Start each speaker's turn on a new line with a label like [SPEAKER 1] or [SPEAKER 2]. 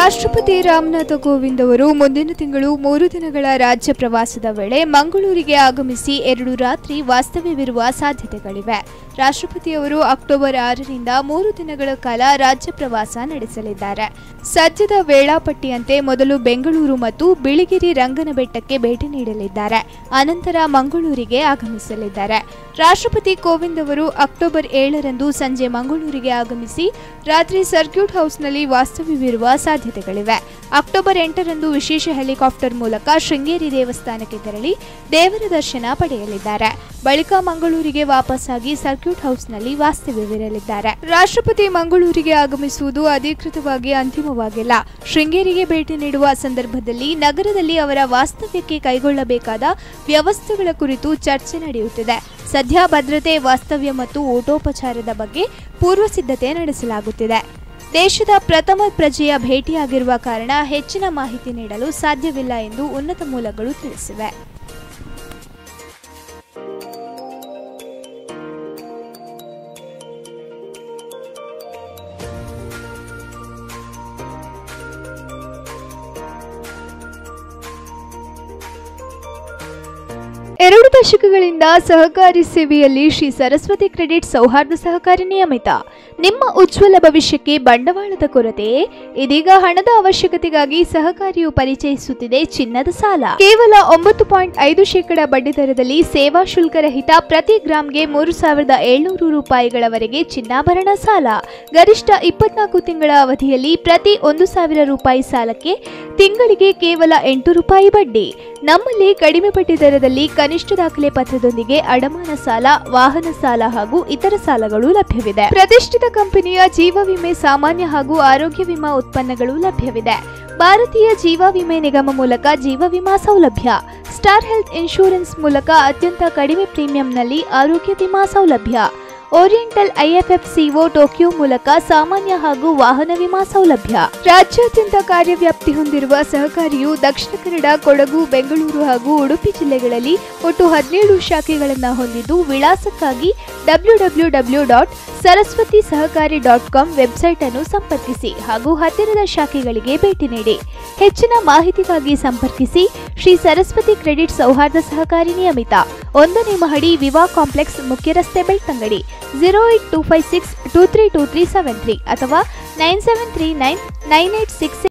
[SPEAKER 1] ರಾಷ್ಟ್ರಪತಿ ರಾಮನಾಥ ಕೋವಿಂದ್ ಅವರು ಮುಂದಿನ ತಿಂಗಳು ಮೂರು ದಿನಗಳ ರಾಜ್ಯ ಪ್ರವಾಸದ ವೇಳೆ ಮಂಗಳೂರಿಗೆ ಆಗಮಿಸಿ ಎರಡು ರಾತ್ರಿ ವಾಸ್ತವ್ಯವಿರುವ ಸಾಧ್ಯತೆಗಳಿವೆ ರಾಷ್ಟ್ರಪತಿಯವರು ಅಕ್ಟೋಬರ್ ಆರರಿಂದ ಮೂರು ದಿನಗಳ ಕಾಲ ರಾಜ್ಯ ಪ್ರವಾಸ ನಡೆಸಲಿದ್ದಾರೆ ಸದ್ಯದ ವೇಳಾಪಟ್ಟಿಯಂತೆ ಮೊದಲು ಬೆಂಗಳೂರು ಮತ್ತು ಬಿಳಿಗಿರಿ ರಂಗನಬೆಟ್ಟಕ್ಕೆ ಭೇಟಿ ನೀಡಲಿದ್ದಾರೆ ಅನಂತರ ಮಂಗಳೂರಿಗೆ ಆಗಮಿಸಲಿದ್ದಾರೆ ರಾಷ್ಟ್ರಪತಿ ಕೋವಿಂದ್ ಅವರು ಅಕ್ಟೋಬರ್ ಏಳರಂದು ಸಂಜೆ ಮಂಗಳೂರಿಗೆ ಆಗಮಿಸಿ ರಾತ್ರಿ ಸರ್ಕ್ಯೂಟ್ ಹೌಸ್ನಲ್ಲಿ ವಾಸ್ತವ್ಯವಿರುವ ಸಾಧ್ಯತೆಗಳಿವೆ ಅಕ್ಟೋಬರ್ ಎಂಟರಂದು ವಿಶೇಷ ಹೆಲಿಕಾಪ್ಟರ್ ಮೂಲಕ ಶೃಂಗೇರಿ ದೇವಸ್ಥಾನಕ್ಕೆ ತೆರಳಿ ದೇವರ ದರ್ಶನ ಪಡೆಯಲಿದ್ದಾರೆ ಬಳಿಕ ಮಂಗಳೂರಿಗೆ ವಾಪಸ್ಸಾಗಿ ಸರ್ಕ್ಯೂಟ್ ಹೌಸ್ನಲ್ಲಿ ವಾಸ್ತವ್ಯವಿರಲಿದ್ದಾರೆ ರಾಷ್ಟ್ರಪತಿ ಮಂಗಳೂರಿಗೆ ಆಗಮಿಸುವುದು ಅಧಿಕೃತವಾಗಿ ಅಂತಿಮವಾಗಿಲ್ಲ ಶೃಂಗೇರಿಗೆ ಭೇಟಿ ನೀಡುವ ಸಂದರ್ಭದಲ್ಲಿ ನಗರದಲ್ಲಿ ಅವರ ವಾಸ್ತವ್ಯಕ್ಕೆ ಕೈಗೊಳ್ಳಬೇಕಾದ ವ್ಯವಸ್ಥೆಗಳ ಕುರಿತು ಚರ್ಚೆ ನಡೆಯುತ್ತಿದೆ ಸದ್ಯ ಭದ್ರತೆ ವಾಸ್ತವ್ಯ ಮತ್ತು ಊಟೋಪಚಾರದ ಬಗ್ಗೆ ಪೂರ್ವ ಸಿದ್ಧತೆ ನಡೆಸಲಾಗುತ್ತಿದೆ ದೇಶದ ಪ್ರಥಮ ಪ್ರಜೆಯ ಭೇಟಿಯಾಗಿರುವ ಕಾರಣ ಹೆಚ್ಚಿನ ಮಾಹಿತಿ ನೀಡಲು ಸಾಧ್ಯವಿಲ್ಲ ಎಂದು ಉನ್ನತ ಮೂಲಗಳು ತಿಳಿಸಿವೆ ಎರಡು ದಶಕಗಳಿಂದ ಸಹಕಾರಿ ಸೇವೆಯಲ್ಲಿ ಶ್ರೀ ಸರಸ್ವತಿ ಕ್ರೆಡಿಟ್ ಸೌಹಾರ್ದ ಸಹಕಾರಿ ನಿಯಮಿತ ನಿಮ್ಮ ಉಜ್ವಲ ಭವಿಷ್ಯಕ್ಕೆ ಬಂಡವಾಳದ ಕೊರತೆಯೇ ಇದೀಗ ಹಣದ ಅವಶ್ಯಕತೆಗಾಗಿ ಸಹಕಾರಿಯು ಪರಿಚಯಿಸುತ್ತಿದೆ ಚಿನ್ನದ ಸಾಲ ಕೇವಲ ಒಂಬತ್ತು ಪಾಯಿಂಟ್ ಐದು ಶೇಕಡ ಬಡ್ಡಿ ದರದಲ್ಲಿ ಸೇವಾ ಶುಲ್ಕ ರಹಿತ ಪ್ರತಿ ಗ್ರಾಂಗೆ ಮೂರು ಸಾವಿರದ ಏಳ್ನೂರು ರೂಪಾಯಿಗಳವರೆಗೆ ಚಿನ್ನಾಭರಣ ಸಾಲ ಗರಿಷ್ಠ ಇಪ್ಪತ್ನಾಲ್ಕು ತಿಂಗಳ ಅವಧಿಯಲ್ಲಿ ಪ್ರತಿ ಒಂದು ಸಾವಿರ ರೂಪಾಯಿ ಸಾಲಕ್ಕೆ ತಿಂಗಳಿಗೆ ಕೇವಲ ಎಂಟು ರೂಪಾಯಿ ಬಡ್ಡಿ ನಮ್ಮಲ್ಲಿ ಕಡಿಮೆ ಬಡ್ಡಿ ದರದಲ್ಲಿ ಕನಿಷ್ಠ ದಾಖಲೆ ಪತ್ರದೊಂದಿಗೆ ಅಡಮಾನ ಸಾಲ ವಾಹನ ಸಾಲ ಹಾಗೂ ಇತರ ಸಾಲಗಳು ಲಭ್ಯವಿದೆ ಪ್ರತಿಷ್ಠಿತ ಕಂಪನಿಯ ಜೀವ ವಿಮೆ ಸಾಮಾನ್ಯ ಹಾಗೂ ಆರೋಗ್ಯ ವಿಮಾ ಉತ್ಪನ್ನಗಳು ಲಭ್ಯವಿದೆ ಭಾರತೀಯ ಜೀವ ವಿಮೆ ನಿಗಮ ಮೂಲಕ ಜೀವ ವಿಮಾ ಸೌಲಭ್ಯ ಸ್ಟಾರ್ ಹೆಲ್ತ್ ಇನ್ಶೂರೆನ್ಸ್ ಮೂಲಕ ಅತ್ಯಂತ ಕಡಿಮೆ ಪ್ರೀಮಿಯಂನಲ್ಲಿ ಆರೋಗ್ಯ ವಿಮಾ ಸೌಲಭ್ಯ ಓರಿಯೆಂಟಲ್ ಐಎಫ್ಎಫ್ಸಿಒ ಟೋಕಿಯೋ ಮೂಲಕ ಸಾಮಾನ್ಯ ಹಾಗೂ ವಾಹನ ವಿಮಾ ಸೌಲಭ್ಯ ರಾಜ್ಯಾದ್ಯಂತ ಕಾರ್ಯವ್ಯಾಪ್ತಿ ಹೊಂದಿರುವ ಸಹಕಾರಿಯು ದಕ್ಷಿಣ ಕನ್ನಡ ಕೊಡಗು ಬೆಂಗಳೂರು ಹಾಗೂ ಉಡುಪಿ ಜಿಲ್ಲೆಗಳಲ್ಲಿ ಒಟ್ಟು ಹದಿನೇಳು ಶಾಖೆಗಳನ್ನು ಹೊಂದಿದ್ದು ವಿಳಾಸಕ್ಕಾಗಿ W W W dot Saraswati Sahakari dot com website ಅನ್ನು ಸಂಪರ್ಕಿಸಿ ಹಾಗೂ ಹತ್ತಿರದ ಶಾಖೆಗಳಿಗೆ ಭೇಟಿ ನೀಡಿ ಹೆಚ್ಚಿನ ಮಾಹಿತಿಗಾಗಿ ಸಂಪರ್ಕಿಸಿ ಶ್ರೀ ಸರಸ್ವತಿ ಕ್ರೆಡಿಟ್ ಸೌಹಾರ್ದ ಸಹಕಾರಿ ನಿಯಮಿತ ಒಂದನೇ ಮಹಡಿ ವಿವಾ ಕಾಂಪ್ಲೆಕ್ಸ್ ಮುಖ್ಯ ರಸ್ತೆ Belthangady zero eight two five six two three two three seven three ಅಥವಾ nine seven three nine nine eight six